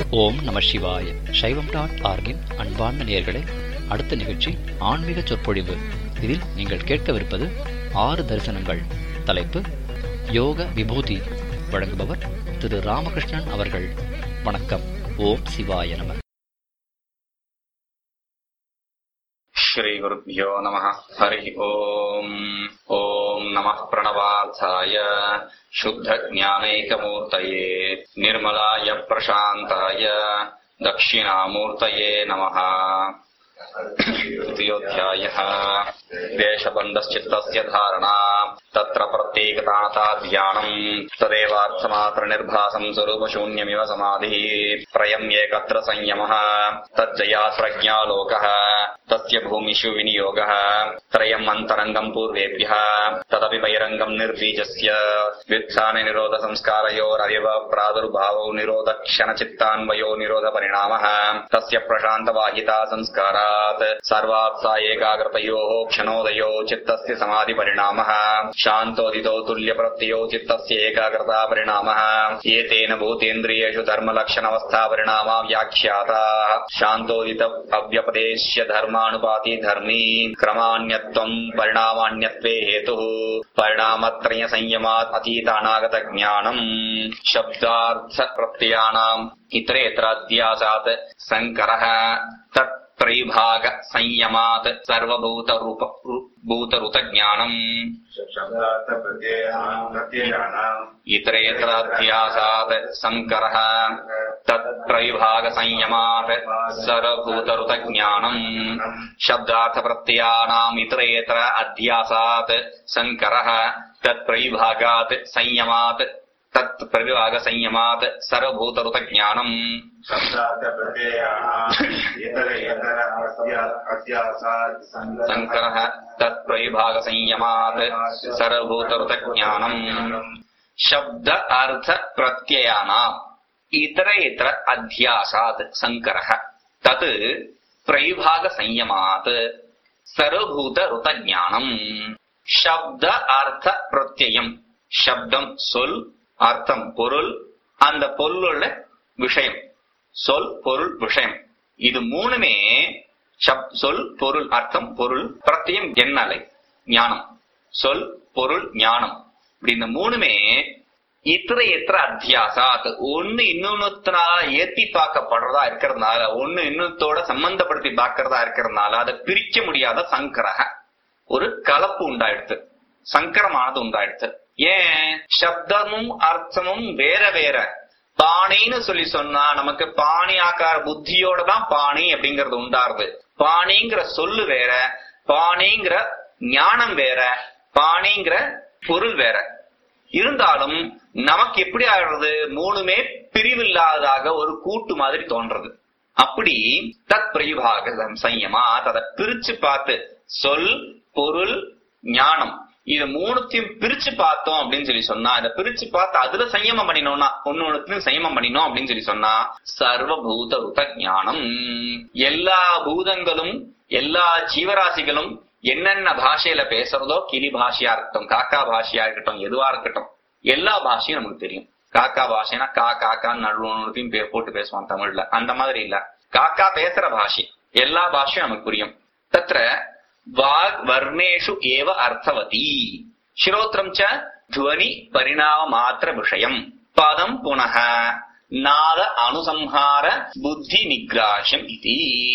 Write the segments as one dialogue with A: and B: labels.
A: ஓம் நம சிவாய சைவம் டாட் ஆர்கின் அன்பார்ந்த நேயர்களே அடுத்த நிகழ்ச்சி ஆன்மீக சொற்பொழிவு இதில் நீங்கள் கேட்கவிருப்பது ஆறு தரிசனங்கள் தலைப்பு யோக விபூதி வழங்குபவர் திரு ராமகிருஷ்ணன் அவர்கள் வணக்கம் ஓம் சிவாய நம
B: श्रीगुरुभ्यो नमः हरिः ओम् ॐ नमः प्रणवार्थाय शुद्धज्ञानैकमूर्तये निर्मलाय प्रशान्ताय दक्षिणामूर्तये नमः तृतीयोऽध्यायः देशबन्धश्चित्तस्य धारणा तत्र प्रत्येकताता ध्यानम् तदेवार्थमात्रनिर्भासम् स्वरूपशून्यमिव समाधिः प्रयम्येकत्र संयमः तज्जया प्रज्ञालोकः तस्य भूमिषु विनियोगः त्रयम् अन्तरङ्गम् पूर्वेभ्यः तदपि बहिरङ्गम् निर्बीजस्य व्युत्थाननिरोधसंस्कारयोरविव प्रादुर्भावो निरोधक्षणचित्तान्वयो निरोधपरिणामः तस्य प्रशान्तवाहिता संस्कारात् सर्वात् सा एकाग्रतयोः क्षणोदयो चित्तस्य समाधिपरिणामः शान्तोदितो तुल्यप्रत्ययो चित्तस्य एकाग्रता परिणामः एतेन भूतेन्द्रियेषु धर्मलक्षणवस्थापरिणामा व्याख्याताः शान्तोदित अव्यपदेश्य धर्मानुपाति धर्मी क्रमान्यत्वम् परिणामान्यत्वे हेतुः परिणामत्रयसंयमात् अतीतानागतज्ञानम् शब्दार्थप्रत्ययानाम् इतरेतराध्यासात् सङ्करः तत् त्रैभाग संयमात् सर्वभूतरूप भूतरुतज्ञानम्
C: शब्दार्थ प्रत्ययानाम् प्रत्ययानाम्
B: इतरेतराध्यासात् सङ्करः तत्त्रैभाग संयमात् सर्वभूतरुतज्ञानम् शब्दार्थप्रत्ययानाम् इतरेतर अध्यासात् सङ्करः तत्प्रविभागात् संयमात् तत्प्रविभागसंयमात् सर्वभूतरुतज्ञानम्
C: शब्दार्थ प्रत्ययानाम् इतर इतर अस्या- अध्यासात्
B: सङ्करः तत्प्रविभागसंयमात् सर्वभूतरुतज्ञानम् शब्द अर्थ प्रत्ययानाम् इतर इतर अध्यासात् सङ्करः तत् प्रविभागसंयमात् सर्वभूत ருதஞானம் சப்த அர்த்த பிரத்யம் சப்தம் சொல் அர்த்தம் பொருள் அந்த பொருளுள்ள விஷயம் சொல் பொருள் விஷயம் இது மூணுமே சப்- சொல் பொருள் அர்த்தம் பொருள் பிரத்யம் எண்ணலை ஞானம் சொல் பொருள் ஞானம் இப்படி இந்த மூணுமே இத்திர இத்திர அத்தியாசாத் ஒண்ணு இன்னொன்னுத்தினால ஏத்தி பார்க்கப்படுறதா இருக்கிறதுனால ஒண்ணு இன்னொத்தோட சம்பந்தப்படுத்தி பார்க்கறதா இருக்கிறதுனால அதை பிரிக்க முடியாத சங்கரக ஒரு கலப்பு உண்டாயிடுத்து சங்கரமானது உண்டாயிடுத்து ஏன் சப்தமும் அர்த்தமும் வேற வேற பாணின்னு சொல்லி சொன்னா நமக்கு பாணி ஆக்கார புத்தியோட தான் பாணி அப்படிங்கறது உண்டாருது பாணிங்கிற சொல்லு வேற பாணிங்கிற ஞானம் வேற பாணிங்கிற பொருள் வேற இருந்தாலும் நமக்கு எப்படி ஆடுறது மூணுமே பிரிவில்லாததாக ஒரு கூட்டு மாதிரி தோன்றது அப்படி தத் பிரயுபாக சையமா அதை பிரிச்சு பார்த்து சொல் பொருள் ஞானம் இது மூணுத்தையும் பிரிச்சு பார்த்தோம் அப்படின்னு சொல்லி சொன்னா இதை பிரிச்சு பார்த்து அதுல சயமம் பண்ணினோம்னா ஒன்னு ஒண்ணுத்தையும் சயமம் பண்ணினோம் அப்படின்னு சொல்லி சொன்னா சர்வபூத ருத ஞானம் எல்லா பூதங்களும் எல்லா ஜீவராசிகளும் என்னென்ன பாஷையில பேசுறதோ கிளி பாஷையா இருக்கட்டும் காக்கா பாஷையா இருக்கட்டும் எதுவா இருக்கட்டும் எல்லா பாஷையும் நமக்கு தெரியும் காக்கா பாஷைனா கா காக்கான்னு நடுவத்தையும் பேர் போட்டு பேசுவான் தமிழ்ல அந்த மாதிரி இல்ல காக்கா பேசுற பாஷை எல்லா பாஷையும் நமக்கு புரியும் தத்ர வாக் வர்ணேஷு ஏவ அர்த்தவதி ஸ்ரோத்ரம் ச துவனி பரிணாம மாத்திர விஷயம் பதம் புனக நாத அனுசம்ஹார புத்தி நிகிராஷம் இது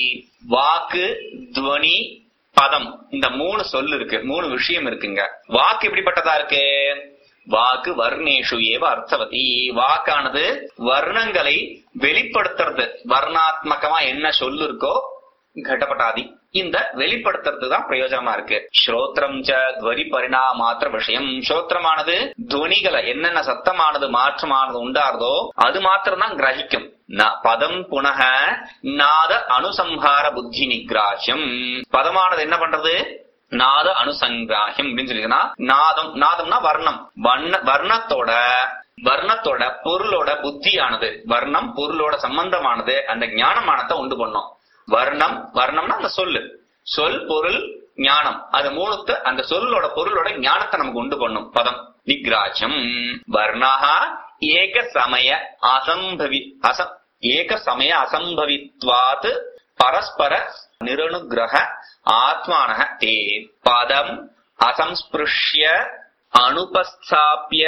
B: வாக்கு துவனி பதம் இந்த மூணு சொல் இருக்கு மூணு விஷயம் இருக்குங்க வாக்கு எப்படிப்பட்டதா இருக்கு வாக்கு வர்ணேஷு ஏவ அர்த்தவதி வாக்கானது வர்ணங்களை வெளிப்படுத்துறது வர்ணாத்மகமா என்ன சொல்லு இருக்கோ கடபட்டாதி இந்த வெளிப்படுத்துறது தான் பிரயோஜனமா இருக்கு ஸ்ரோத்ரம் ச துவரி பரிணாம மாத்திர விஷயம் ஸ்ரோத்திரமானது துவனிகளை என்னென்ன சத்தமானது மாற்றமானது உண்டாருதோ அது மாத்திரம் தான் கிரகிக்கும் ந- பதம் புனக நாத அனுசம்ஹார புத்தி நிகிராஹ்யம் பதமானது என்ன பண்றது நாத அனுசங்கிராஹ்யம் அப்படின்னு சொல்லிங்கன்னா நாதம் நாதம்னா வர்ணம் வர்ண வர்ணத்தோட வர்ணத்தோட பொருளோட புத்தியானது வர்ணம் பொருளோட சம்பந்தமானது அந்த ஞானமானத்தை உண்டு பண்ணும் வர்ணம் வர்ணம்னா அந்த சொல்லு சொல் பொருள் ஞானம் அது மூணுத்து அந்த சொல்லோட பொருளோட ஞானத்தை நமக்கு உண்டு பண்ணும் பதம் நிகிராஜம் வர்ணாக ஏக சமய அசம்பவி அச ஏக சமய அசம்பவித்வாத் பரஸ்பர நிரனுகிரக ஆத்மானக தே பதம் அசம்ஸ்பிருஷ்ய அனுபஸ்தாபிய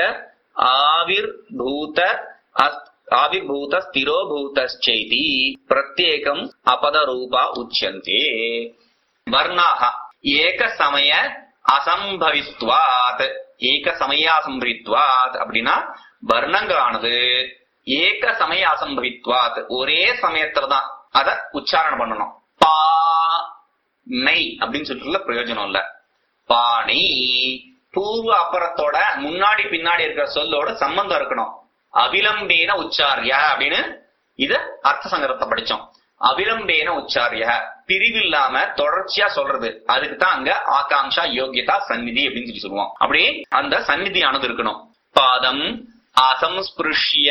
B: ஆவிர்பூத அஸ்- ஆவிர்பூத ஸ்திரோபூதச்சைதி பிரத்யேகம் அபதரூபா உச்சந்தே வர்ணாக ஏக சமய அசம்பவித்வாத் ஏக சமய அசம்பவித்வாத் அப்படின்னா வர்ணங்களானது ஏக சமய அசம்பவித்வாத் ஒரே சமயத்துல தான் அத உச்சாரணம் பண்ணணும் பா நை அப்படின்னு சொல்லிட்டு பிரயோஜனம் இல்ல பாணி பூர்வ அப்புறத்தோட முன்னாடி பின்னாடி இருக்கிற சொல்லோட சம்பந்தம் இருக்கணும் அவிலம்பேன உச்சாரிய அப்படின்னு இத அர்த்த சங்கரத்தை படிச்சோம் அவிலம்பேன உச்சாரிய பிரிவில்லாம தொடர்ச்சியா சொல்றது அதுக்கு தான் அங்க ஆகாங்ஷா யோகியதா சந்நிதி அப்படின்னு சொல்லி சொல்லுவோம் அப்படி அந்த சந்நிதியானது இருக்கணும் பாதம் அசம்ஸ்பிருஷ்ய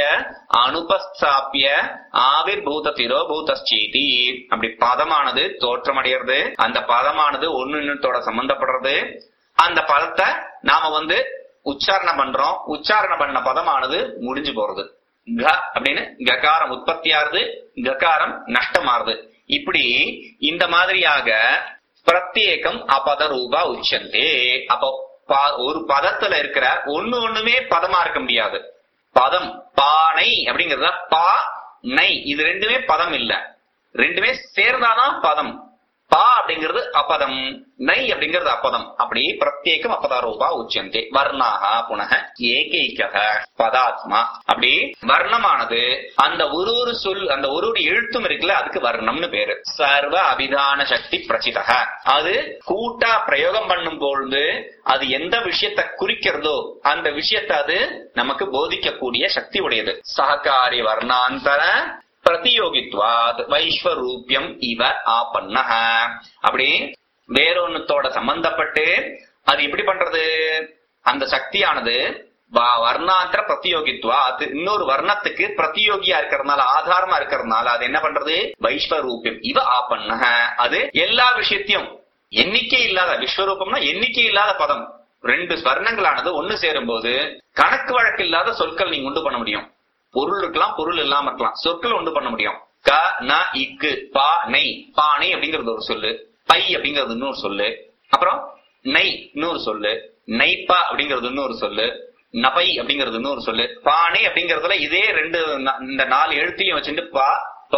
B: அனுபஸ்தாபிய ஆவிர்பூத திரோபூதச்சேதி அப்படி பதமானது தோற்றமடைகிறது அந்த பதமானது ஒன்னு இன்னத்தோட சம்பந்தப்படுறது அந்த பதத்தை நாம வந்து உச்சாரணம் பண்றோம் உச்சாரணம் பண்ண பதமானது முடிஞ்சு போறது க அப்படின்னு ககாரம் உற்பத்தியாருது ககாரம் நஷ்டமாறுது இப்படி இந்த மாதிரியாக பிரத்யேகம் அபத ரூபா உச்சந்தே அப்போ ப- ஒரு பதத்துல இருக்கிற ஒண்ணு ஒண்ணுமே பதமா இருக்க முடியாது பதம் பானை அப்படிங்கறத பா நை இது ரெண்டுமே பதம் இல்ல ரெண்டுமே சேர்ந்தாதான் பதம் பா அப்படிங்கிறது அபதம் நை அப்படிங்கிறது அப்பதம் அப்படி பிரத்யேகம் அப்பதாரூபா உச்சந்தே வர்ணாக புனக ஏகைக பதாத்மா அப்படி வர்ணமானது அந்த ஒரு ஒரு சொல் அந்த ஒரு ஒரு எழுத்தும் இருக்குல்ல அதுக்கு வர்ணம்னு பேரு சர்வ அபிதான சக்தி பிரசிதக அது கூட்டா பிரயோகம் பண்ணும் பொழுது அது எந்த விஷயத்தை குறிக்கிறதோ அந்த விஷயத்தை அது நமக்கு போதிக்கக்கூடிய சக்தி உடையது சககாரி வர்ணாந்தர பிரதியோகித்வாத் வைஸ்வரூபியம் இவ ஆபன்ன அப்படி வேறொன்னுத்தோட சம்பந்தப்பட்டு அது எப்படி பண்றது அந்த சக்தியானது வ- வர்ணாந்திர பிரதியோகித்வா அது இன்னொரு வர்ணத்துக்கு பிரதியோகியா இருக்கிறதுனால ஆதாரமா இருக்கிறதுனால அது என்ன பண்றது வைஸ்வரூபியம் இவ ஆபன்ன அது எல்லா விஷயத்தையும் எண்ணிக்கை இல்லாத விஸ்வரூபம்னா எண்ணிக்கை இல்லாத பதம் ரெண்டு வர்ணங்களானது ஒண்ணு சேரும்போது கணக்கு வழக்கு இல்லாத சொற்கள் நீங்க உண்டு பண்ண முடியும் பொருள் இருக்கலாம் பொருள் இல்லாம இருக்கலாம் சொற்கள் உண்டு பண்ண முடியும் க ந இக்கு பா நெய் பானை அப்படிங்கிறது ஒரு சொல்லு பை அப்படிங்கிறது இன்னொரு சொல்லு அப்புறம் நெய் இன்னொரு சொல்லு நெய்ப்பா அப்படிங்கிறது இன்னொரு சொல்லு நபை அப்படிங்கிறது இன்னொரு சொல்லு பானை அப்படிங்கறதுல இதே ரெண்டு ந- இந்த நாலு எழுத்தையும் வச்சுட்டு பா ப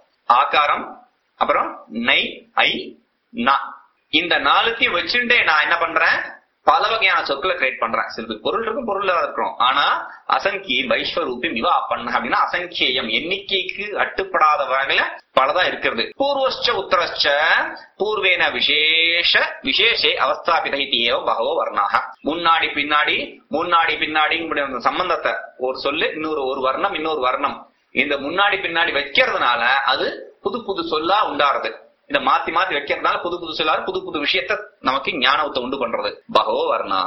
B: ஆகாரம் அப்புறம் நெய் ஐ நா இந்த நாலுத்தையும் வச்சுட்டே நான் என்ன பண்றேன் பல வகையான சொற்களை கிரியேட் பண்றேன் சில பொருள் இருக்கும் பொருள் இருக்கிறோம் ஆனா அசங்கி வைஸ்வரூபி மிவா பண்ண அப்படின்னா அசங்கேயம் எண்ணிக்கைக்கு அட்டுப்படாத வகையில பலதா இருக்கிறது பூர்வச்ச உத்தரச்ச பூர்வேன விசேஷ விசேஷே அவஸ்தாபித இது ஏவ பகவோ வர்ணாக முன்னாடி பின்னாடி முன்னாடி பின்னாடி அந்த சம்பந்தத்தை ஒரு சொல்லு இன்னொரு ஒரு வர்ணம் இன்னொரு வர்ணம் இந்த முன்னாடி பின்னாடி வைக்கிறதுனால அது புது புது சொல்லா உண்டாருது இத மாத்தி மாத்தி வைக்கிறதுனால புது புது சொல்லாரு புது புது விஷயத்த நமக்கு ஞானத்தை உண்டு பண்றது பகவோ வர்ணா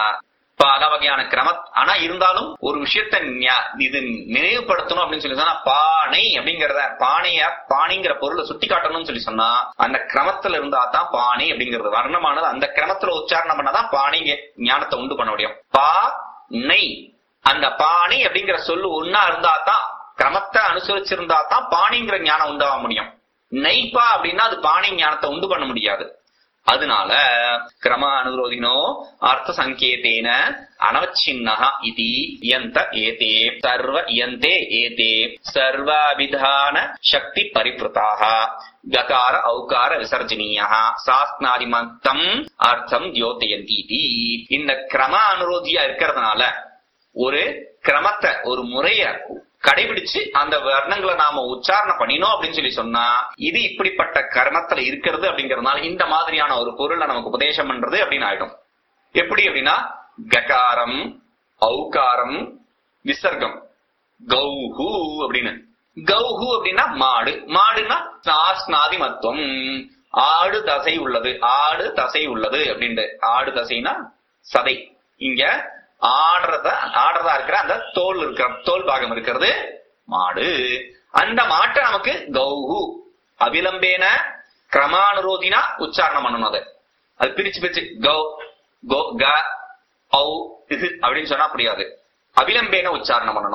B: பல வகையான கிரம ஆனா இருந்தாலும் ஒரு விஷயத்த ஞா- இது நினைவுபடுத்தணும் அப்படின்னு சொல்லி சொன்னா பானை அப்படிங்கறத பானைய பானைங்கிற பொருளை சுட்டி காட்டணும்னு சொல்லி சொன்னா அந்த கிரமத்துல இருந்தா தான் பானை அப்படிங்கிறது வர்ணமானது அந்த கிரமத்துல உச்சாரணம் பண்ணாதான் பானைங்க ஞானத்தை உண்டு பண்ண முடியும் பா நெய் அந்த பாணி அப்படிங்கிற சொல்லு ஒன்னா இருந்தா தான் கிரமத்தை அனுசரிச்சிருந்தா தான் பாணிங்கிற ஞானம் உண்டாக முடியும் நெய்ப்பா அப்படின்னா அது பாணி ஞானத்தை உண்டு பண்ண முடியாது அதனால கிரம அனுரோதினோ அர்த்த சங்கேதேன அனவச்சின்னஹ இதி இயந்த ஏதே சர்வ இயந்தே ஏதே சர்வவிதான சக்தி பரிபிருதாக ககார ஔகார விசர்ஜனீய சாஸ்நாதிமத்தம் அர்த்தம் தியோதயந்தி இதி. இந்த கிரம அனுரோதியா இருக்கிறதுனால ஒரு கிரமத்தை ஒரு முறைய கடைபிடிச்சு அந்த வர்ணங்களை நாம உச்சாரணம் பண்ணினோம் அப்படின்னு சொல்லி சொன்னா இது இப்படிப்பட்ட கர்மத்துல இருக்கிறது அப்படிங்கறதுனால இந்த மாதிரியான ஒரு பொருளை நமக்கு உபதேசம் பண்றது அப்படின்னு ஆயிடும் எப்படி அப்படின்னா ககாரம் ஔகாரம் விசர்க்கம் கௌஹு அப்படின்னு கௌஹு அப்படின்னா மாடு மாடுன்னா சாஸ்நாதி மத்துவம் ஆடு தசை உள்ளது ஆடு தசை உள்ளது அப்படின்ட்டு ஆடு தசைனா சதை இங்க ஆடுறத ஆடுறதா இருக்கிற அந்த தோல் இருக்கிற தோல் பாகம் இருக்கிறது மாடு அந்த மாட்டை நமக்கு கௌஹு அவிலம்பேன கிரமானுரோதினா உச்சாரணம் பண்ணணும் அதை அது பிரிச்சு பிரிச்சு கௌ கோ க ஔ இது அப்படின்னு சொன்னா புரியாது அவிலம்பேன உச்சாரணம் பண்ணணும்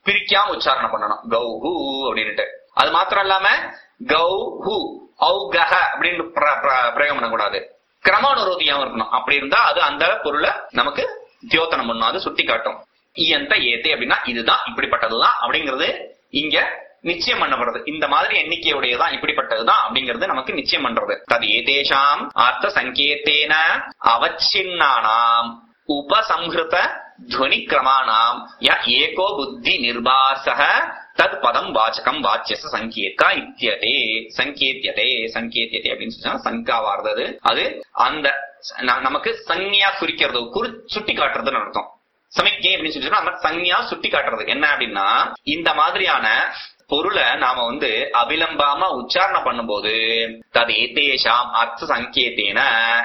B: பிரிக்காம உச்சாரணம் பண்ணணும் கௌஹு அப்படின்னுட்டு அது மாத்திரம் இல்லாம கௌஹு ஔகஹ அப்படின்னு பிர- பிர- பிரயோகம் பண்ணக்கூடாது கிரமானுரோதியாவும் இருக்கணும் அப்படி இருந்தா அது அந்த பொருளை நமக்கு தியோத்தனம் பண்ணும் அது சுட்டி காட்டும் இயந்த ஏத்தே அப்படின்னா இதுதான் இப்படிப்பட்டதுதான் அப்படிங்கிறது இங்க நிச்சயம் பண்ணப்படுறது இந்த மாதிரி எண்ணிக்கையுடையதான் இப்படிப்பட்டதுதான் அப்படிங்கிறது நமக்கு நிச்சயம் பண்றது தது ஏதேஷாம் அர்த்த சங்கேத்தேன அவச்சின்னானாம் உபசம்ஹிருத துவனி கிரமாணாம் ய ஏகோ புத்தி நிர்பாசக தத் பதம் வாச்சகம் வாச்சியச சங்கேதா இத்தியதே சங்கேத்தியதே சங்கேத்தியதே அப்படின்னு சொன்னா சங்கா வார்த்தது அது அந்த ந- நமக்கு சங்ஞா குறிக்கிறது குறி சுட்டி காட்டுறதுன்னு அர்த்தம் சமிக்ஞை அப்படின்னு சொல்லி சொன்னா நம்ம சங்ஞா சுட்டி காட்டுறது என்ன அப்படின்னா இந்த மாதிரியான பொருளை நாம வந்து அபிலம்பாம உச்சாரணம் பண்ணும்போது தது ஏதேஷாம் அர்த்த சங்கேத்தேன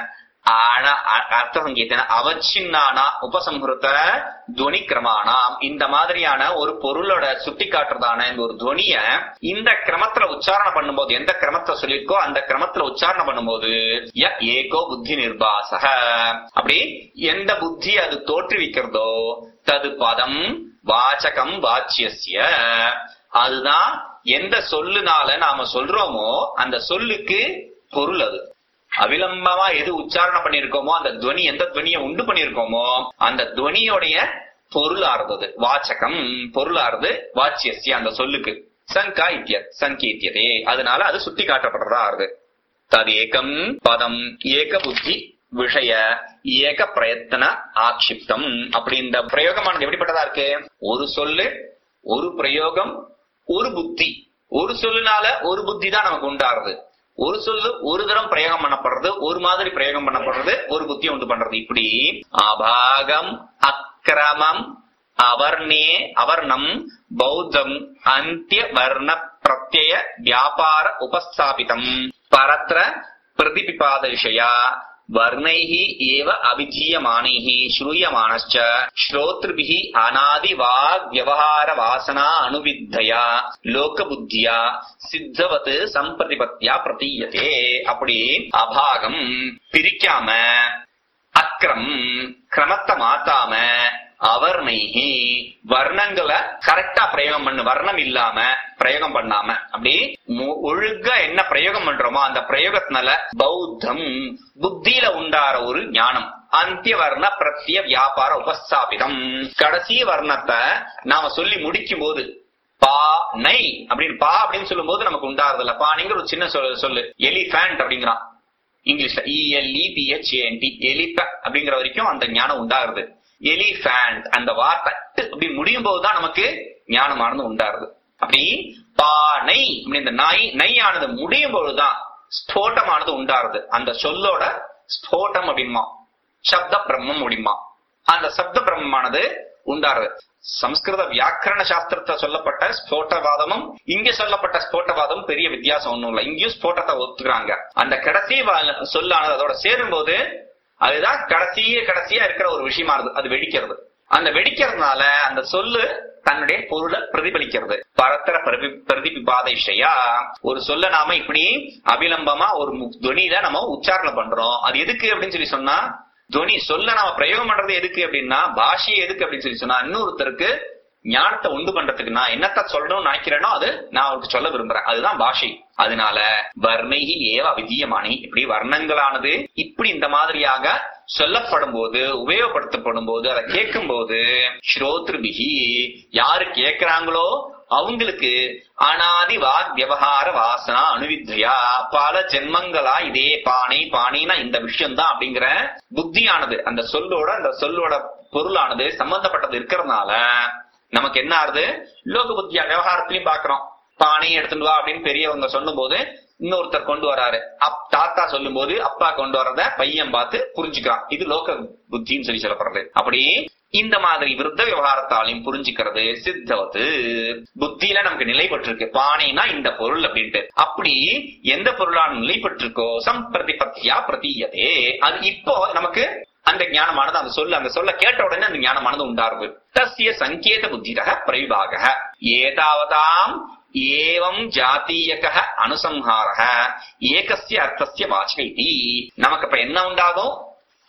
B: ஆன அ- அர்த்த சங்கீதன அவச்சின்னானா உபசம்ஹிருத துவனி கிரமானாம் இந்த மாதிரியான ஒரு பொருளோட சுட்டி காட்டுறதான இந்த ஒரு துவனிய இந்த கிரமத்துல உச்சாரணம் பண்ணும்போது எந்த கிரமத்தை சொல்லியிருக்கோ அந்த கிரமத்துல உச்சாரணம் பண்ணும்போது ய ஏகோ புத்தி நிர்பாசக அப்படி எந்த புத்தி அது தோற்றுவிக்கிறதோ தது பதம் வாச்சகம் வாச்சியஸ்ய அதுதான் எந்த சொல்லுனால நாம சொல்றோமோ அந்த சொல்லுக்கு பொருள் அது அவிலம்பமா எது உச்சாரணம் பண்ணிருக்கோமோ அந்த துவனி எந்த துவனியை உண்டு பண்ணிருக்கோமோ அந்த துவனியோடைய பொருளார்ந்தது வாச்சகம் பொருளார்ந்து வாச்சியசிய அந்த சொல்லுக்கு சங்கா இத்திய சங்கீத்தியதே அதனால அது சுட்டி காட்டப்படுறதா ஆறுது ததேகம் பதம் ஏக புத்தி விஷய ஏக பிரயத்தன ஆக்ஷிப்தம் அப்படி இந்த பிரயோகமானது எப்படிப்பட்டதா இருக்கு ஒரு சொல்லு ஒரு பிரயோகம் ஒரு புத்தி ஒரு சொல்லுனால ஒரு புத்தி தான் நமக்கு உண்டாருது ஒரு சொல்லு ஒரு தரம் பிரயோகம் பண்ணப்படுறது ஒரு மாதிரி பிரயோகம் பண்ணப்படுறது ஒரு புத்தியை உண்டு பண்றது இப்படி அபாகம் அக்கிரமம் அவர்ணே அவர்ணம் பௌத்தம் அந்திய வர்ண பிரத்யய வியாபார உபஸ்தாபிதம் பரத்ர பிரதிபிபாத விஷயா वर्णैः एव अभिधीयमानैः श्रूयमाणश्च श्रोतृभिः अनादिवाग्व्यवहारवासना अनुविद्धया லோகபுத்தியா சித்தவத் சம்பிரதிபத்தியா பிரதீயதே அப்படி அபாகம் பிரிக்காம அக்ரம் கிரமத்தை மாத்தாம அவர்ணைஹி வர்ணங்களை கரெக்டா பிரயோகம் பண்ணு வர்ணம் இல்லாம பிரயோகம் பண்ணாம அப்படி மு- ஒழுங்கா என்ன பிரயோகம் பண்றோமோ அந்த பிரயோகத்தினால பௌத்தம் புத்தியில உண்டார ஒரு ஞானம் அந்திய வர்ண பிரத்ய வியாபார உபஸ்தாபிதம் கடைசி வர்ணத்தை நாம சொல்லி முடிக்கும் போது பா நை அப்படின்னு பா அப்படின்னு சொல்லும் போது நமக்கு உண்டாறது இல்ல பானிங்கிற ஒரு சின்ன சொல்லு சொல்லு எலிஃபேண்ட் அப்படிங்கிறான் இங்கிலீஷ்ல இஎல்இ பிஹெச்ஏஎன்டி எலிப அப்படிங்கிற வரைக்கும் அந்த ஞானம் உண்டாகுது எலிஃபேண்ட் அந்த வார்த்தை ட் அப்படி முடியும் போதுதான் நமக்கு ஞானமானது உண்டாருது அப்படி பானை அப்படி இந்த நாய் நையானது முடியும் பொழுதுதான் ஸ்போட்டமானது உண்டாருது அந்த சொல்லோட ஸ்போட்டம் அப்படிமா சப்த பிரம்மம் முடியுமா அந்த சப்த பிரம்மமானது உண்டாருது சம்ஸ்கிருத வியாக்கரண சாஸ்திரத்தை சொல்லப்பட்ட ஸ்போட்டவாதமும் இங்க சொல்லப்பட்ட ஸ்போட்டவாதமும் பெரிய வித்தியாசம் ஒண்ணும் இல்ல இங்கேயும் ஸ்போட்டத்தை ஒத்துக்கிறாங்க அந்த கடைசி வா- சொல்லானது அதோட சேரும்போது அதுதான் கடைசியே கடைசியா இருக்கிற ஒரு விஷயமா இருக்கு அது வெடிக்கிறது அந்த வெடிக்கிறதுனால அந்த சொல்லு தன்னுடைய பொருளை பிரதிபலிக்கிறது பரத்தர பிரதி- பிரதிபிபாத விஷயா ஒரு சொல்ல நாம இப்படி அபிலம்பமா ஒரு மு- துவனியில நம்ம உச்சாரணம் பண்றோம் அது எதுக்கு அப்படின்னு சொல்லி சொன்னா துவனி சொல்ல நாம பிரயோகம் பண்றது எதுக்கு அப்படின்னா பாஷையை எதுக்கு அப்படின்னு சொல்லி சொன்னா இன்னொருத்தருக்கு ஞானத்தை உண்டு பண்றதுக்கு நான் என்னத்த சொல்லணும்னு நினைக்கிறேனோ அது நான் அவருக்கு சொல்ல விரும்புறேன் அதுதான் பாஷை அதனால வர்ணைகி ஏவ அவிதீயமானி இப்படி வர்ணங்களானது இப்படி இந்த மாதிரியாக சொல்லப்படும் போது உபயோகப்படுத்தப்படும் போது அதை கேட்கும் போது ஸ்ரோத்ருபிகி யாரு கேட்கிறாங்களோ அவங்களுக்கு அனாதி வாக் விவகார வாசனா அணுவித்யா பல ஜென்மங்களா இதே பானை பானைனா இந்த விஷயம் தான் அப்படிங்கிற புத்தியானது அந்த சொல்லோட அந்த சொல்லோட பொருளானது சம்பந்தப்பட்டது இருக்கிறதுனால நமக்கு என்ன ஆறுது லோக புத்தியா விவகாரத்திலையும் பாக்குறோம் பானையை எடுத்துட்டு வா அப்படின்னு பெரியவங்க சொல்லும் போது இன்னொருத்தர் கொண்டு வராரு அப் தாத்தா சொல்லும் போது அப்பா கொண்டு வர்றத பையன் பார்த்து புரிஞ்சுக்கிறான் இது லோக புத்தின்னு சொல்லி சொல்லப்படுறது அப்படி இந்த மாதிரி விருத்த விவகாரத்தாலையும் புரிஞ்சுக்கிறது சித்தவத்து புத்தியில நமக்கு நிலைப்பட்டிருக்கு பானைனா இந்த பொருள் அப்படின்ட்டு அப்படி எந்த பொருளான நிலைப்பட்டிருக்கோ சம்பிரதிபத்தியா பிரதீயதே அது இப்போ நமக்கு அந்த ஞானமானது அந்த சொல்ல அந்த சொல்ல கேட்ட உடனே அந்த ஞானமானது உண்டாருது தஸ்ய சங்கேத புத்திரக பிரவிபாக ஏதாவதாம் ஏவம் ஜாத்தீயக அனுசம்ஹாரக ஏகஸ்ய அர்த்தஸ்ய வாச்சக இதி நமக்கு இப்ப என்ன உண்டாகும்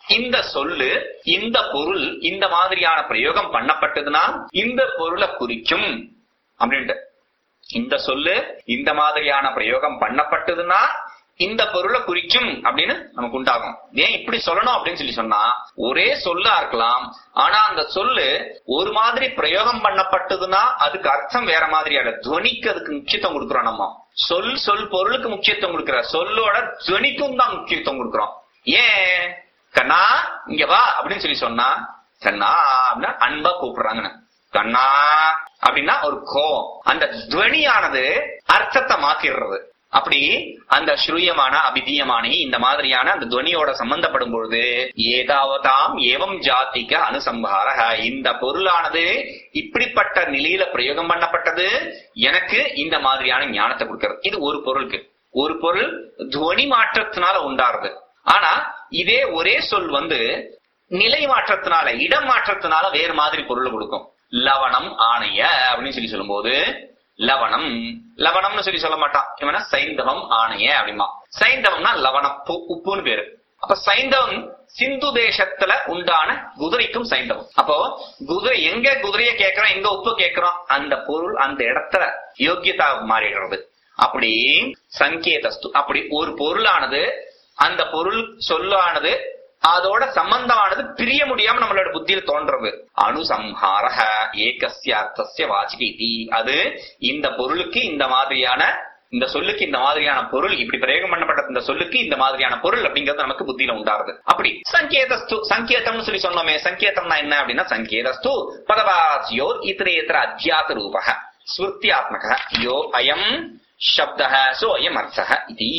B: இந்த சொல்லு இந்த பொருள் இந்த மாதிரியான பிரயோகம் பண்ணப்பட்டதுன்னா இந்த பொருளை குறிக்கும் அப்படின்ட்டு இந்த சொல்லு இந்த மாதிரியான பிரயோகம் பண்ணப்பட்டதுன்னா இந்த பொருளை குறிக்கும் அப்படின்னு நமக்கு உண்டாகும் ஏன் இப்படி சொல்லணும் அப்படின்னு சொல்லி சொன்னா ஒரே சொல்லா இருக்கலாம் ஆனா அந்த சொல்லு ஒரு மாதிரி பிரயோகம் பண்ணப்பட்டதுன்னா அதுக்கு அர்த்தம் வேற மாதிரியான துவனிக்கு அதுக்கு முக்கியத்துவம் கொடுக்கிறோம் நம்ம சொல் சொல் பொருளுக்கு முக்கியத்துவம் கொடுக்கிற சொல்லோட துவனிக்கும் தான் முக்கியத்துவம் கொடுக்கிறோம் ஏன் கண்ணா இங்க வா அப்படின்னு சொல்லி சொன்னா கண்ணா அப்படின்னா அன்பா கூப்பிடுறாங்கன்னு கண்ணா அப்படின்னா ஒரு கோவம் அந்த துவனியானது அர்த்தத்தை மாத்திடுறது அப்படி அந்த ஸ்ரூயமான அபிதீயமான இந்த மாதிரியான அந்த துவனியோட சம்பந்தப்படும் பொழுது ஏதாவதாம் ஏவம் ஜாதிக்க அனுசம்பார இந்த பொருளானது இப்படிப்பட்ட நிலையில பிரயோகம் பண்ணப்பட்டது எனக்கு இந்த மாதிரியான ஞானத்தை கொடுக்கிறது இது ஒரு பொருளுக்கு ஒரு பொருள் துவனி மாற்றத்தினால உண்டாருது ஆனா இதே ஒரே சொல் வந்து நிலை மாற்றத்தினால இடம் மாற்றத்தினால வேறு மாதிரி பொருள் கொடுக்கும் லவணம் ஆணைய அப்படின்னு சொல்லி சொல்லும்போது லவணம் லவணம்னு சொல்லி சொல்ல மாட்டான் இவனா சைந்தவம் ஆணைய அப்படிமா சைந்தவம்னா லவணம் உப்பு- உப்புன்னு பேரு அப்ப சைந்தவம் சிந்து தேசத்துல உண்டான குதிரைக்கும் சைந்தவம் அப்போ குதிரை எங்க குதிரைய கேட்கிறோம் எங்க உப்பு கேட்கிறோம் அந்த பொருள் அந்த இடத்துல யோக்கியதா மாறிடுறது அப்படி சங்கேதஸ்து அப்படி ஒரு பொருளானது அந்த பொருள் சொல்லானது அதோட சம்பந்தமானது பிரிய முடியாம நம்மளோட புத்தியில தோன்றது அனுசம்ஹாரஹ ஏகஸ்ய அர்த்தஸ்ய வாச்சிகி அது இந்த பொருளுக்கு இந்த மாதிரியான இந்த சொல்லுக்கு இந்த மாதிரியான பொருள் இப்படி பிரயோகம் பண்ணப்பட்ட இந்த சொல்லுக்கு இந்த மாதிரியான பொருள் அப்படிங்கிறது நமக்கு புத்தியில உண்டாருது அப்படி சங்கேதஸ்து சங்கேதம்னு சொல்லி சொன்னோமே சங்கேதம்னா என்ன அப்படின்னா சங்கேதஸ்து பதவாசியோ இத்திரேத்திர அத்தியாச ரூபக ஸ்மிருத்தியாத்மக யோ அயம் शब्दः सो अयम् अर्थः इति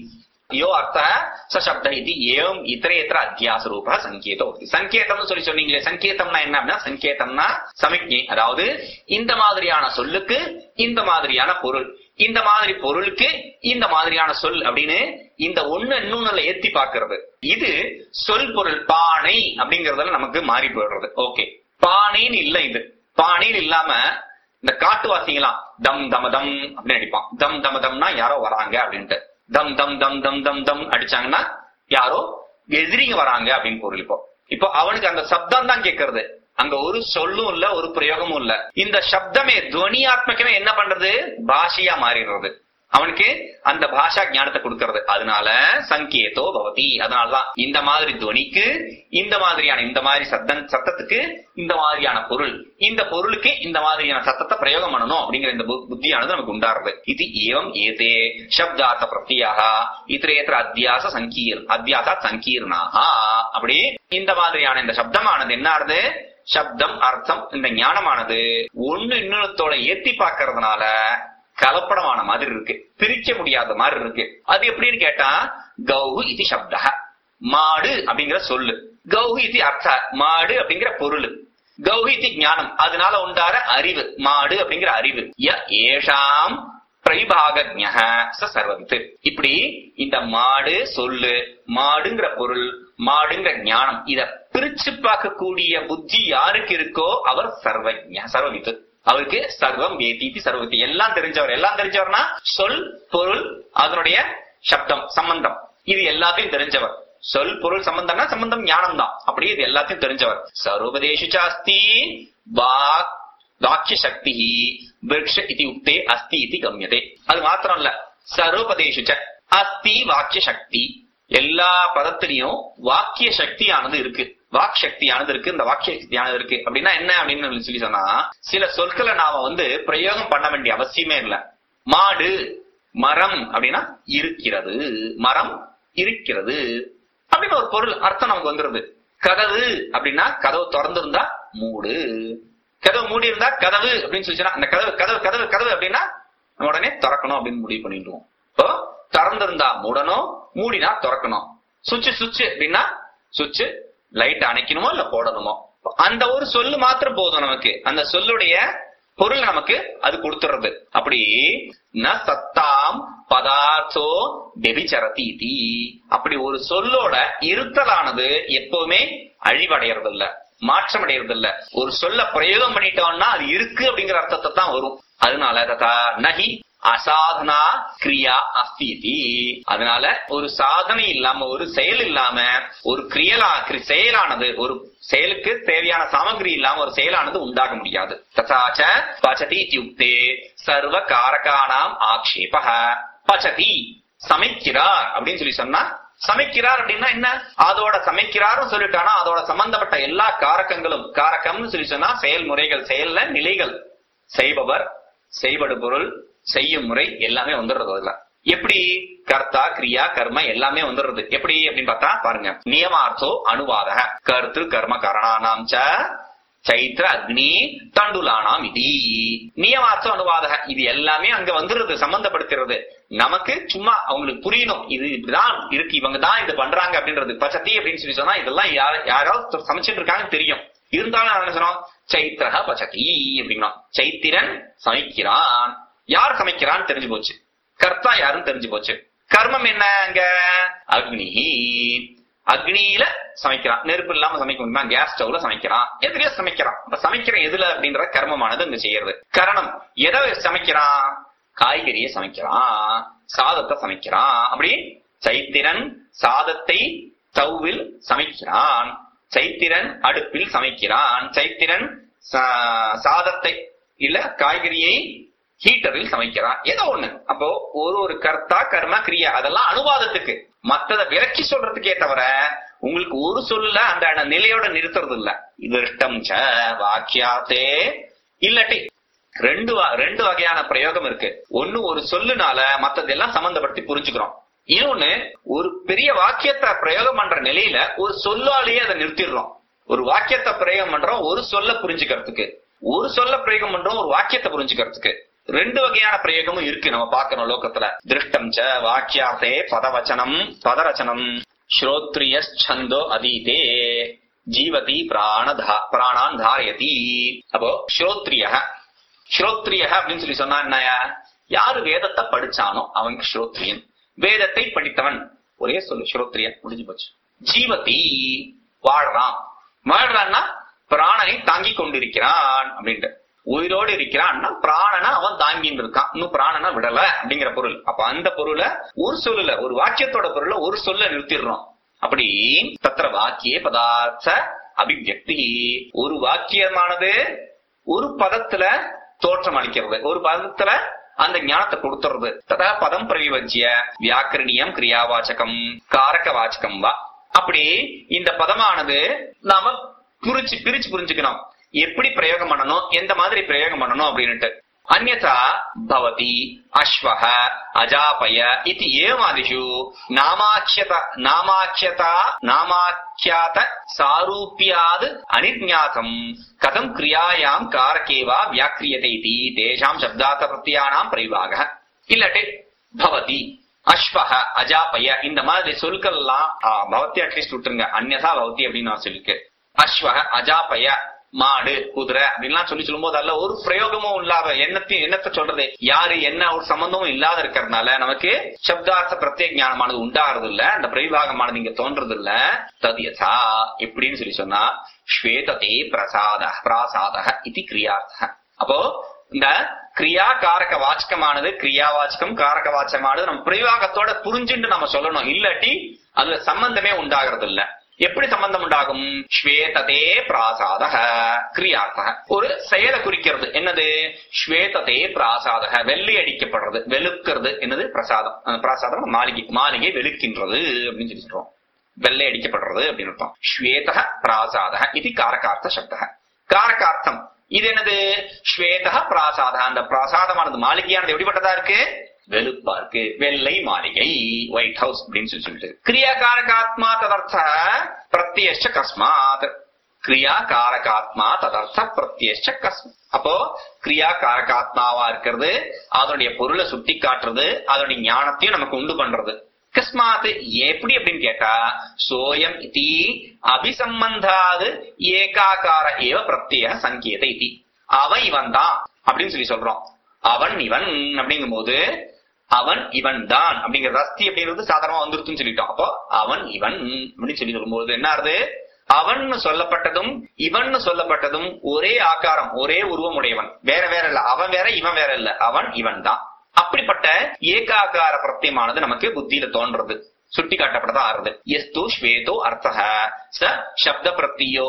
B: யோ அர்த்த ச சப்த இது ஏவம் இத்தரேத்திர அத்தியாச ரூப சங்கேதம் இருக்கு சங்கேதம்னு சொல்லி சொன்னீங்களே சங்கேதம்னா என்ன அப்படின்னா சங்கேதம்னா சமிக்ஞை அதாவது இந்த மாதிரியான சொல்லுக்கு இந்த மாதிரியான பொருள் இந்த மாதிரி பொருளுக்கு இந்த மாதிரியான சொல் அப்படின்னு இந்த ஒண்ணு இன்னொன்னுல ஏத்தி பாக்குறது இது சொல் பொருள் பானை அப்படிங்கறதுல நமக்கு மாறி போயிடுறது ஓகே பானைன்னு இல்ல இது பானைன்னு இல்லாம இந்த காட்டுவாசிங்களாம் தம் தம தம் அப்படின்னு அடிப்பான் தம் தம தம்னா யாரோ வராங்க அப்படின்ட்டு தம் தம் தம் தம் தம் தம் அடிச்சாங்கன்னா யாரோ எதிரிங்க வராங்க அப்படின்னு பொருள் இப்போ இப்போ அவனுக்கு அந்த சப்தம் தான் கேட்கறது அங்க ஒரு சொல்லும் இல்ல ஒரு பிரயோகமும் இல்ல இந்த சப்தமே துவனியாத்மகமே என்ன பண்றது பாஷையா மாறிடுறது அவனுக்கு அந்த பாஷா ஞானத்தை கொடுக்கறது அதனால சங்கேதோ பவதி அதனாலதான் இந்த மாதிரி துவனிக்கு இந்த மாதிரியான இந்த மாதிரி சத்தம் சத்தத்துக்கு இந்த மாதிரியான பொருள் இந்த பொருளுக்கு இந்த மாதிரியான சத்தத்தை பிரயோகம் பண்ணணும் அப்படிங்கிற இந்த பு- புத்தியானது நமக்கு உண்டாருது இது ஏவம் ஏதே சப்தார்த்த பிரத்தியாக இத்திரேத்திர அத்தியாச சங்கீர் அத்தியாசா சங்கீர்ணாக அப்படி இந்த மாதிரியான இந்த சப்தமானது என்ன ஆறுது சப்தம் அர்த்தம் இந்த ஞானமானது ஒண்ணு இன்னொருத்தோட ஏத்தி பார்க்கறதுனால கலப்படமான மாதிரி இருக்கு பிரிக்க முடியாத மாதிரி இருக்கு அது எப்படின்னு கேட்டா கௌஹு இது சப்த மாடு அப்படிங்கிற சொல்லு கௌஹு இது அர்த்த மாடு அப்படிங்கிற பொருள் கௌஹு இது ஞானம் அதனால உண்டார அறிவு மாடு அப்படிங்கிற அறிவு ய ஏஷாம் பிரைபாகஜ்ஞ ச சர்வவித்து இப்படி இந்த மாடு சொல்லு மாடுங்கிற பொருள் மாடுங்கிற ஞானம் இத பிரிச்சு பார்க்கக்கூடிய புத்தி யாருக்கு இருக்கோ அவர் சர்வஜ சர்வவித்து அவருக்கு சர்வம் வேதீதி சர்வத்தி எல்லாம் தெரிஞ்சவர் எல்லாம் தெரிஞ்சவர்னா சொல் பொருள் அதனுடைய சப்தம் சம்பந்தம் இது எல்லாத்தையும் தெரிஞ்சவர் சொல் பொருள் சம்பந்தம்னா சம்பந்தம் ஞானம் தான் அப்படி இது எல்லாத்தையும் தெரிஞ்சவர் சர்வதேஷு சாஸ்தி வாக் வாக்கிய சக்தி விரக்ஷ இது உக்தே அஸ்தி இது கம்யதே அது மாத்திரம் இல்ல சர்வபதேஷு ச அஸ்தி வாக்கிய சக்தி எல்லா பதத்திலையும் வாக்கிய சக்தியானது இருக்கு வாக் சக்தியானது இருக்கு இந்த வாக்கிய சக்தியானது இருக்கு அப்படின்னா என்ன அப்படின்னு சொல்லி சொன்னா சில சொற்களை நாம வந்து பிரயோகம் பண்ண வேண்டிய அவசியமே இல்ல மாடு மரம் அப்படின்னா இருக்கிறது மரம் இருக்கிறது அப்படின்னு ஒரு பொருள் அர்த்தம் நமக்கு வந்துருது கதவு அப்படின்னா கதவு திறந்திருந்தா மூடு கதவு மூடி இருந்தா கதவு அப்படின்னு சொல்லிச்சுன்னா அந்த கதவு கதவு கதவு கதவு அப்படின்னா நம்ம உடனே திறக்கணும் அப்படின்னு முடிவு பண்ணிடுவோம் இப்போ திறந்திருந்தா மூடணும் மூடினா திறக்கணும் சுவிட்ச் சுவிட்ச் அப்படின்னா சுவிட்ச் லைட் அணைக்கணுமோ இல்ல போடணுமோ அந்த ஒரு சொல்லு மாத்திரம் போதும் நமக்கு அந்த சொல்லுடைய பொருள் நமக்கு அது கொடுத்துறது அப்படி ந சத்தாம் பதார்த்தோ வெபிச்சரதி இதி அப்படி ஒரு சொல்லோட இருத்தலானது எப்பவுமே அழிவடையறது இல்ல மாற்றம் அடையறது இல்ல ஒரு சொல்ல பிரயோகம் பண்ணிட்டோம்னா அது இருக்கு அப்படிங்கிற அர்த்தத்தை தான் வரும் அதனால ததா நகி அசாதனா கிரியா அஸ்தி அதனால ஒரு சாதனை இல்லாம ஒரு செயல் இல்லாம ஒரு கிரியலா கிரி- செயலானது ஒரு செயலுக்கு தேவையான சாமகிரி இல்லாம ஒரு செயலானது உண்டாக முடியாது ததாச்ச பச்சதி இத்தியுக்தே சர்வ காரகானாம் ஆக்ஷேப பச்சதி சமைக்கிறார் அப்படின்னு சொல்லி சொன்னா சமைக்கிறார் அப்படின்னா என்ன அதோட சமைக்கிறார்னு சொல்லிட்டானா அதோட சம்பந்தப்பட்ட எல்லா காரகங்களும் காரகம்னு சொல்லி சொன்னா செயல்முறைகள் செயல்ல நிலைகள் செய்பவர் செய்படு பொருள் செய்யும் முறை எல்லாமே வந்துடுறது அதுல எப்படி கர்த்தா கிரியா கர்ம எல்லாமே வந்துடுறது எப்படி அப்படின்னு பார்த்தா பாருங்க நியமார்த்தோ அனுவாத கர்த்து கர்ம கரணானாம் ச சைத்ர அக்னி தண்டுலானாம் இதி நியமார்த்தம் அனுவாத இது எல்லாமே அங்க வந்துருது சம்பந்தப்படுத்துறது நமக்கு சும்மா அவங்களுக்கு புரியணும் இது இப்படிதான் இருக்கு இவங்க தான் இது பண்றாங்க அப்படின்றது பச்சத்தி அப்படின்னு சொல்லி சொன்னா இதெல்லாம் யார- யாராவது சமைச்சிட்டு இருக்காங்கன்னு தெரியும் இருந்தாலும் நான் என்ன சொன்னோம் சைத்திரக பச்சதி அப்படிங்கிறோம் சைத்திரன் சமைக்கிறான் யார் சமைக்கிறான்னு தெரிஞ்சு போச்சு கர்த்தா யாருன்னு தெரிஞ்சு போச்சு கர்மம் என்ன அங்க அக்னி அக்னியில சமைக்கிறான் நெருப்பு இல்லாம சமைக்க முடியுமா கேஸ் ஸ்டவ்ல சமைக்கிறான் எதுலயோ சமைக்கிறான் அப்ப சமைக்கிற எதுல அப்படின்ற கர்மமானது இங்க செய்யறது கரணம் எதை சமைக்கிறான் காய்கறியை சமைக்கிறான் சாதத்தை சமைக்கிறான் அப்படி சைத்திரன் சாதத்தை ஸ்டவ்வில் சமைக்கிறான் சைத்திரன் அடுப்பில் சமைக்கிறான் சைத்திரன் சா- சாதத்தை இல்ல காய்கறியை ஹீட்டரில் சமைக்கிறான் ஏதோ ஒண்ணு அப்போ ஒரு ஒரு கர்த்தா கர்ம கிரியா அதெல்லாம் அனுவாதத்துக்கு மத்தத விலக்கி சொல்றதுக்கே தவிர உங்களுக்கு ஒரு சொல்ல அந்த அந்த நிலையோட நிறுத்துறது இல்ல திருஷ்டம் ச வாக்கியாத்தே இல்லாட்டி ரெண்டு வ- ரெண்டு வகையான பிரயோகம் இருக்கு ஒண்ணு ஒரு சொல்லுனால மத்ததெல்லாம் சம்பந்தப்படுத்தி புரிஞ்சுக்கிறோம் இன்னொன்னு ஒரு பெரிய வாக்கியத்தை பிரயோகம் பண்ற நிலையில ஒரு சொல்லாலேயே அதை நிறுத்திடுறோம் ஒரு வாக்கியத்தை பிரயோகம் பண்றோம் ஒரு சொல்ல புரிஞ்சுக்கிறதுக்கு ஒரு சொல்ல பிரயோகம் பண்றோம் ஒரு வாக்கியத்தை புரிஞ்சுக்கிறதுக்கு ரெண்டு வகையான பிரயோகமும் இருக்கு நம்ம பார்க்கணும் லோகத்துல திருஷ்டம் ச வாக்கியார்த்தே பதவச்சனம் பதரச்சனம் ஸ்ரோத்ரிய சந்தோ அதீதே ஜீவதி பிராணதா பிராணான் தாரயதி அப்போ ஸ்ரோத்ரிய ஸ்ரோத்ரிய அப்படின்னு சொல்லி சொன்னா என்னயா யாரு வேதத்தை படிச்சானோ அவனுக்கு ஸ்ரோத்ரியன் வேதத்தை படித்தவன் ஒரே சொல்லு ஸ்ரோத்ரியன் முடிஞ்சு போச்சு ஜீவதி வாழ்றான் வாழ்றான்னா பிராணனை தாங்கி கொண்டிருக்கிறான் அப்படின்ட்டு உயிரோடு இருக்கிறான்னா பிராணனை அவன் தாங்கின்னு இருக்கான் இன்னும் பிராணனை விடல அப்படிங்கிற பொருள் அப்ப அந்த பொருளை ஒரு சொல்லுல ஒரு வாக்கியத்தோட பொருளை ஒரு சொல்ல நிறுத்திடுறோம் அப்படி தத்திர வாக்கிய பதார்த்த அபிவியக்தி ஒரு வாக்கியமானது ஒரு பதத்துல தோற்றம் அளிக்கிறது ஒரு பதத்துல அந்த ஞானத்தை கொடுத்துறது ததா பதம் பிரவிவஜ்ய வியாக்கரணியம் கிரியாவாச்சகம் காரக வாச்சகம் வா அப்படி இந்த பதமானது நாம புரிச்சு பிரிச்சு புரிஞ்சுக்கணும் எப்படி பிரயோகம் பண்ணணும் எந்த மாதிரி பிரயோகம் பண்ணணும் அப்படின்னுட்டு அந்யதா பவதி அஸ்வஹ அஜாபய இது ஏமாதிஷு நாமாக்கியத நாமாக்கியதா நாமாக்கியாத சாரூபியாத் அனிர்ஞாதம் கதம் கிரியாயாம் காரகே வா வியாக்கிரியதே இதி தேஷாம் சப்தார்த்த பிரத்யானாம் பிரயோக இல்லாட்டி பவதி அஸ்வஹ அஜாபய இந்த மாதிரி சொற்கள் எல்லாம் ஆ, பவதி அட்லீஸ்ட் விட்டுருங்க அந்நதா பவதி அப்படின்னு நான் சொல்லிருக்கேன் அஸ்வஹ அஜாபய மாடு குதிரை அப்படின்லாம் சொல்லி சொல்லும்போது அல்ல ஒரு பிரயோகமும் இல்லாத எண்ணத்தையும் எண்ணத்தை சொல்றது யாரு என்ன ஒரு சம்பந்தமும் இல்லாத இருக்கிறதுனால நமக்கு சப்தார்த்த பிரத்யேக ஞானமானது உண்டாகிறது இல்ல அந்த பிரவிபாகமானது இங்க தோன்றது இல்ல தத்யதா எப்படின்னு சொல்லி சொன்னா ஸ்வேததே பிரசாத பிராசாத இது கிரியார்த்த அப்போ இந்த கிரியா காரக வாச்சகமானது கிரியாவாச்சகம் காரக வாச்சகமானது நம்ம பிரயோகத்தோட புரிஞ்சுட்டு நம்ம சொல்லணும் இல்லாட்டி அதுல சம்பந்தமே உண்டாகிறது இல்ல எப்படி சம்பந்தம் உண்டாகும் ஸ்வேததே பிராசாதக கிரியார்த்தக ஒரு செயலை குறிக்கிறது என்னது ஸ்வேததே பிராசாதக வெள்ளை அடிக்கப்படுறது வெளுக்கிறது என்னது பிரசாதம் அந்த பிரசாதம் மாளிகை மாளிகை வெளுக்கின்றது அப்படின்னு சொல்லி சொல்றோம் வெள்ளை அடிக்கப்படுறது அப்படின்னு அர்த்தம் ஸ்வேதக பிராசாதக இது காரகார்த்த சப்தக காரகார்த்தம் இது என்னது ஸ்வேதக பிராசாத அந்த பிராசாதமானது மாளிகையானது எப்படிப்பட்டதா இருக்கு வெளுப்பா இருக்கு வெள்ளை மாளிகை ஒயிட் ஹவுஸ் அப்படின்னு சொல்லி சொல்லிட்டு கிரியா காரகாத்மா ததர்த்த பிரத்யஷ்ட கஸ்மாத் கிரியா காரகாத்மா ததர்த்த பிரத்யஷ்ட கஸ்மாத் அப்போ கிரியா காரகாத்மாவா இருக்கிறது அதனுடைய பொருளை சுட்டி காட்டுறது அதனுடைய ஞானத்தையும் நமக்கு உண்டு பண்றது கஸ்மாத் எப்படி அப்படின்னு கேட்டா சோயம் இதி அபிசம்பந்தாது ஏகாகார ஏவ பிரத்யேக சங்கேத இதி அவன் இவன் தான் அப்படின்னு சொல்லி சொல்றோம் அவன் இவன் அப்படிங்கும் போது அவன் இவன் தான் அப்படிங்கிற ரஸ்தி அப்படிங்கிறது சாதாரணமா வந்துருச்சுன்னு சொல்லிட்டோம் அப்போ அவன் இவன் அப்படின்னு சொல்லி சொல்லும்போது என்ன ஆறுது அவன் சொல்லப்பட்டதும் இவன் சொல்லப்பட்டதும் ஒரே ஆகாரம் ஒரே உருவம் உடையவன் வேற வேற இல்ல அவன் வேற இவன் வேற இல்ல அவன் இவன் தான் அப்படிப்பட்ட ஏகாகார பிரத்தியமானது நமக்கு புத்தியில தோன்றது சுட்டி காட்டப்பட்டதா ஆறுது எஸ்து ஸ்வேதோ அர்த்தக ச சப்த பிரத்தியோ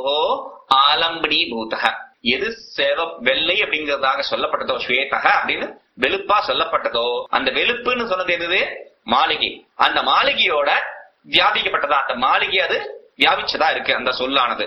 B: ஆலம்பனி பூதக எது சேவ வெள்ளை அப்படிங்கறதாக சொல்லப்பட்டதோ ஸ்வேதக அப்படின்னு வெளுப்பா சொல்லப்பட்டதோ அந்த வெளுப்புன்னு சொன்னது எது மாளிகை அந்த மாளிகையோட வியாபிக்கப்பட்டதா அந்த மாளிகை அது வியாபிச்சதா இருக்கு அந்த சொல்லானது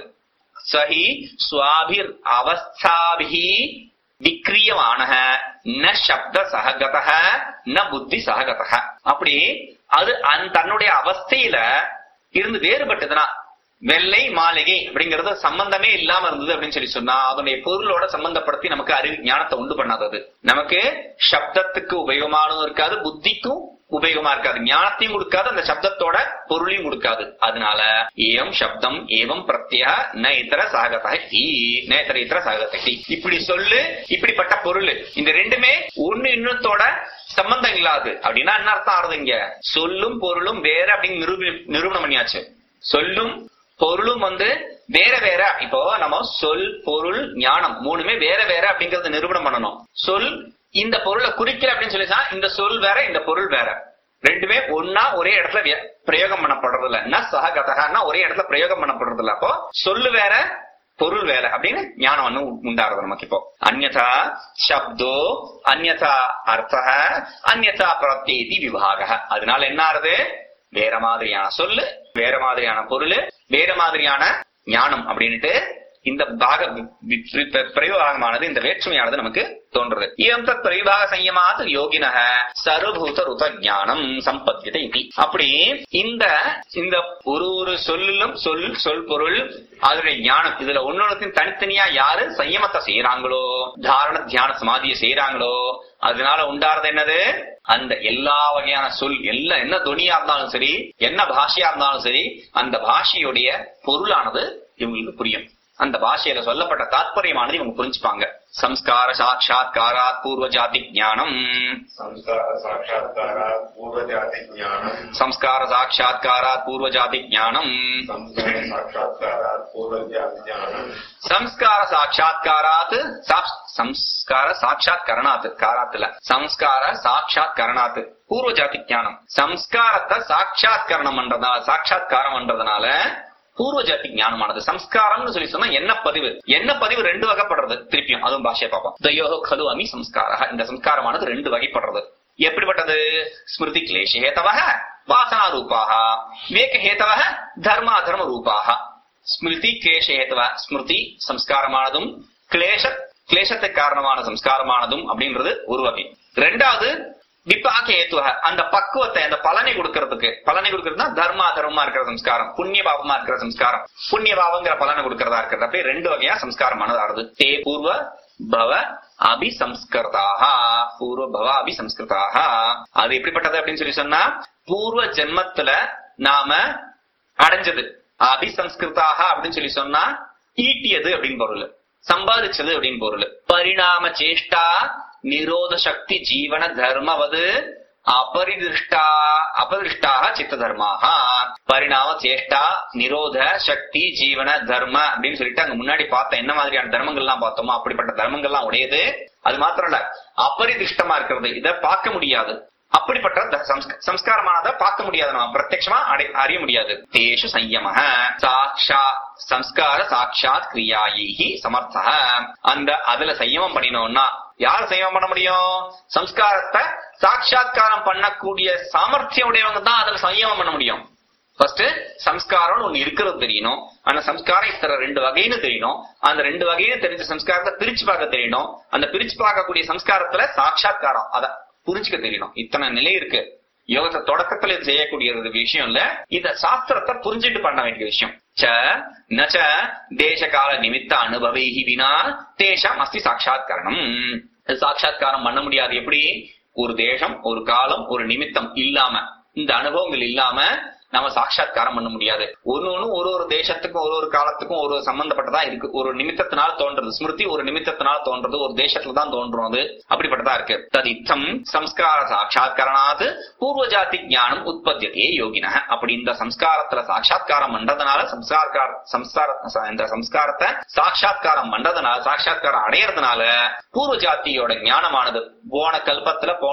B: சஹி சுவாபிர் அவஸ்தாபிஹி விக்ரியமானக ந சப்த சககதக ந புத்தி சககதக அப்படி அது அந்த தன்னுடைய அவஸ்தையில இருந்து வேறுபட்டதுன்னா வெள்ளை மாளிகை அப்படிங்கறது சம்பந்தமே இல்லாம இருந்தது அப்படின்னு சொல்லி சொன்னா அதனுடைய பொருளோட சம்பந்தப்படுத்தி நமக்கு அறிவு ஞானத்தை உண்டு பண்ணாதது நமக்கு சப்தத்துக்கு உபயோகமானதும் இருக்காது புத்திக்கும் உபயோகமா இருக்காது ஞானத்தையும் கொடுக்காது அந்த சப்தத்தோட பொருளையும் கொடுக்காது அதனால ஏம் சப்தம் ஏவம் பிரத்யா ந இத்தர சாகதி ந இத்தர இத்தர சாகதி இப்படி சொல்லு இப்படிப்பட்ட பொருள் இந்த ரெண்டுமே ஒண்ணு இன்னத்தோட சம்பந்தம் இல்லாது அப்படின்னா என்ன அர்த்தம் ஆறுது இங்க சொல்லும் பொருளும் வேற அப்படின்னு நிரூபி- நிரூபணம் பண்ணியாச்சு சொல்லும் பொருளும் வந்து வேற வேற இப்போ நம்ம சொல் பொருள் ஞானம் மூணுமே வேற வேற அப்படிங்கறத நிரூபணம் பண்ணணும் சொல் இந்த பொருளை குறிக்கல அப்படின்னு சொல்லி சொன்னா இந்த சொல் வேற இந்த பொருள் வேற ரெண்டுமே ஒன்னா ஒரே இடத்துல விய- பிரயோகம் பண்ணப்படுறது இல்ல ந சககதகன்னா ஒரே இடத்துல பிரயோகம் பண்ணப்படுறது இல்ல அப்போ சொல்லு வேற பொருள் வேற அப்படின்னு ஞானம் வந்து உண்டாருது நமக்கு இப்போ அந்யதா சப்தோ அந்யதா அர்த்தக அந்யதா பிரத்யேதி விபாக அதனால என்ன ஆறுது வேற மாதிரியான சொல்லு வேற மாதிரியான பொருள் வேற மாதிரியான ஞானம் அப்படின்ட்டு இந்த பாக வி- வி- வி- பிரயோகமானது இந்த வேற்றுமையானது நமக்கு தோன்றது ஏம் தத் பிரயோக சையமாத் யோகினக சர்வபூத ருத ஞானம் சம்பத்தியதை இதி அப்படி இந்த இந்த ஒரு ஒரு சொல்லிலும் சொல் சொல் பொருள் அதனுடைய ஞானம் இதுல ஒன்னொன்னுத்தையும் தனித்தனியா யாரு சையமத்தை செய்யறாங்களோ தாரண தியான சமாதியை செய்யறாங்களோ அதனால உண்டாறது என்னது அந்த எல்லா வகையான சொல் எல்லாம் என்ன துணியா இருந்தாலும் சரி என்ன பாஷையா இருந்தாலும் சரி அந்த பாஷையுடைய பொருளானது இவங்களுக்கு புரியும் அந்த பாஷையில சொல்லப்பட்ட தாத்பரியமானது இவங்க புரிஞ்சுப்பாங்க சம்ஸ்கார சாட்சாத்காராத் பூர்வ ஜாதி ஞானம்
C: संस्कार साक्षात्कारात् पूर्वजातिज्ञानम्
B: சம்ஸ்கார சாட்சாத்காராத் பூர்வ ஜாதி ஞானம்
C: संस्कार साक्षात्कारात् पूर्वजातिज्ञानम्
B: சம்ஸ்கார சாட்சாத்காராத் சாப்- சம்ஸ்கார சாட்சாத் கரணாத் காராத்துல சம்ஸ்கார சாட்சாத் கரணாத் பூர்வ ஜாதி ஞானம் சம்ஸ்காரத்தை சாட்சாத்கரணம் பண்றதுனால சாட்சாத்காரம் பண்றதுனால பூர்வ ஜாதி ஞானமானது சம்ஸ்காரம்னு சொல்லி சொன்னா என்ன பதிவு என்ன பதிவு ரெண்டு வகைப்படுறது திருப்பியும் அதுவும் பாஷையை பார்ப்போம் தயோகோ கலு அமி சம்ஸ்கார இந்த சம்ஸ்காரமானது ரெண்டு வகைப்படுறது எப்படிப்பட்டது ஸ்மிருதி கிளேஷ ஹேதவக வாசனா ரூபாக விவேக ஹேதவக தர்ம அதர்ம ரூபாக ஸ்மிருதி கிளேஷ ஹேதவ ஸ்மிருதி சம்ஸ்காரமானதும் கிளேஷ கிளேசத்துக்கு காரணமான சம்ஸ்காரமானதும் அப்படின்றது ஒரு வகை ரெண்டாவது விபாக ஹேத்துவ அந்த பக்குவத்தை அந்த பலனை கொடுக்கறதுக்கு பலனை கொடுக்கறதுனா தர்ம அதர்மமா இருக்கிற சம்ஸ்காரம் புண்ணிய பாவமா இருக்கிற சம்ஸ்காரம் புண்ணிய பாவங்கிற பலனை கொடுக்கறதா இருக்கிறது அப்படியே ரெண்டு வகையா சம்ஸ்காரமானது ஆறுது தே பூர்வ பவ அபிசம்ஸ்கிருதாக பூர்வ பவ அபிசம்ஸ்கிருதாக அது எப்படிப்பட்டது அப்படின்னு சொல்லி சொன்னா பூர்வ ஜென்மத்துல நாம அடைஞ்சது அபிசம்ஸ்கிருதாக அப்படின்னு சொல்லி சொன்னா ஈட்டியது அப்படின்னு பொருள் சம்பாதிச்சது அப்படின்னு பொருள் பரிணாம சேஷ்டா நிரோத சக்தி ஜீவன தர்மவது அபரிதிருஷ்டா அபதிருஷ்டாக சித்த தர்மாக பரிணாம சேஷ்டா நிரோத சக்தி ஜீவன தர்ம அப்படின்னு சொல்லிட்டு அங்க முன்னாடி பார்த்த என்ன மாதிரியான தர்மங்கள்லாம் பார்த்தோமோ அப்படிப்பட்ட தர்மங்கள்லாம் உடையது அது மாத்திரம் இல்ல அபரிதிஷ்டமா இருக்கிறது இத பார்க்க முடியாது அப்படிப்பட்ட த- சம்ஸ்க- சம்ஸ்காரமானதை பார்க்க முடியாது நம்ம பிரத்யட்சமா அடை- அறிய முடியாது தேஷு சையம சாட்சா சம்ஸ்கார சாட்சாத் கிரியாயி சமர்த்த அந்த அதுல சையமம் பண்ணினோம்னா யார் சையமம் பண்ண முடியும் சம்ஸ்காரத்தை சாட்சாத்காரம் பண்ணக்கூடிய சாமர்த்தியம் உடையவங்க தான் அதுல சையமம் பண்ண முடியும் ஃபர்ஸ்ட் சம்ஸ்காரம்னு ஒண்ணு இருக்கிறது தெரியணும் அந்த சம்ஸ்காரம் இத்தனை ரெண்டு வகைன்னு தெரியணும் அந்த ரெண்டு வகைன்னு தெரிஞ்ச சம்ஸ்காரத்தை பிரிச்சு பார்க்க தெரியணும் அந்த பிரிச்சு பார்க்கக்கூடிய சம்ஸ்காரத்துல சாட்சாத்காரம் அத புரிஞ்சுக்க தெரியணும் இத்தனை நிலை இருக்கு யோகத்தை தொடக்கத்துல இது செய்யக்கூடிய ஒரு விஷயம் இல்ல இத சாஸ்திரத்தை புரிஞ்சுட்டு பண்ண வேண்டிய விஷயம் ச நச்ச தேச கால நிமித்த அனுபவைஹி வினா தேஷாம் அஸ்தி சாட்சாத்கரணம் இது சாட்சாத்காரம் பண்ண முடியாது எப்படி ஒரு தேசம் ஒரு காலம் ஒரு நிமித்தம் இல்லாம இந்த அனுபவங்கள் இல்லாம நம்ம சாட்சாத்காரம் பண்ண முடியாது ஒன்னு ஒண்ணு ஒரு ஒரு தேசத்துக்கும் ஒரு ஒரு காலத்துக்கும் ஒரு ஒரு சம்பந்தப்பட்டதா இருக்கு ஒரு நிமித்தத்தினால தோன்றது ஸ்மிருதி ஒரு நிமித்தத்தினால தோன்றது ஒரு தேசத்துல தான் தோன்றும் அது அப்படிப்பட்டதா இருக்கு ததித்தம் சம்ஸ்கார சாட்சாத்கரணாத் பூர்வ ஜாதி ஞானம் உற்பத்தியதே யோகின அப்படி இந்த சம்ஸ்காரத்துல சாட்சாத்காரம் பண்றதுனால சம்ஸ்கார சம்ஸ்கார இந்த சம்ஸ்காரத்தை சாட்சாத்காரம் பண்றதுனால சாட்சாத்காரம் அடையறதுனால பூர்வ ஜாத்தியோட ஞானமானது போன கல்பத்துல போன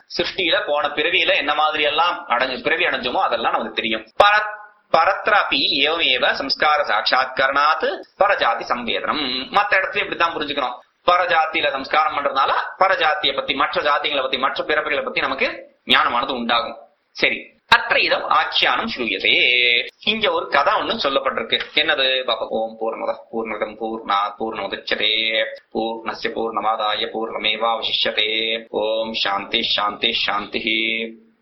B: சிருஷ்டியில போன பிறவியில என்ன மாதிரி எல்லாம் அடைஞ்சு பிறவி அடைஞ்சோமோ அதெல்லாம் நமக்கு தெரியும் பர பரத்ராபி ஏவமேவ சம்ஸ்கார சாட்சாத்கரணாத் பரஜாதி சம்வேதனம் மத்த இடத்துல இப்படித்தான் புரிஞ்சுக்கணும் பரஜாத்தியில சம்ஸ்காரம் பண்றதுனால பரஜாத்திய பத்தி மற்ற ஜாதிகளை பத்தி மற்ற பிறப்புகளை பத்தி நமக்கு ஞானமானது உண்டாகும் சரி அற்ற இதம் ஆக்கியானம் ஸ்ரூயதே இங்க ஒரு கதை ஒண்ணு சொல்லப்பட்டிருக்கு என்னது பாப்பா ஓம் பூர்ணமத பூர்ணதம் பூர்ணா பூர்ணமுதச்சதே பூர்ணஸ்ய பூர்ணமாதாய பூர்ணமேவாவசிஷ்யதே ஓம் சாந்தி சாந்தி சாந்தி